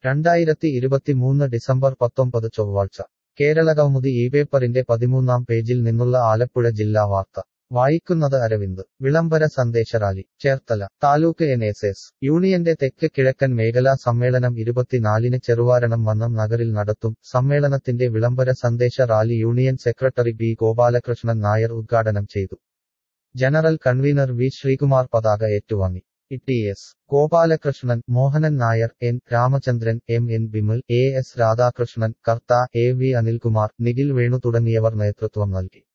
രണ്ടായിരത്തി ഇരുപത്തിമൂന്ന് ഡിസംബർ പത്തൊമ്പത് ചൊവ്വാഴ്ച കേരളകൗമുദി ഈ പേപ്പറിന്റെ പതിമൂന്നാം പേജിൽ നിന്നുള്ള ആലപ്പുഴ ജില്ലാ വാർത്ത വായിക്കുന്നത് അരവിന്ദ് വിളംബര സന്ദേശ rally Cherthala taluk N S S യൂണിയന്റെ തെക്ക് കിഴക്കൻ മേഖലാ സമ്മേളനം ഇരുപത്തിനാലിന് ചെറുവാരണം മന്നം നഗറിൽ നടത്തും സമ്മേളനത്തിന്റെ വിളംബര സന്ദേശ rally union secretary B Gopalakrishnan Nair ഉദ്ഘാടനം ചെയ്തു ജനറൽ കൺവീനർ വി ശ്രീകുമാർ പതാക ഏറ്റുവാങ്ങി T S Gopalakrishnan Mohanan Nair N Ramachandran M N Bimal A S Radhakrishnan Kartha A V Anilkumar Nikhil Venu തുടങ്ങിയവർ നേതൃത്വം നൽകി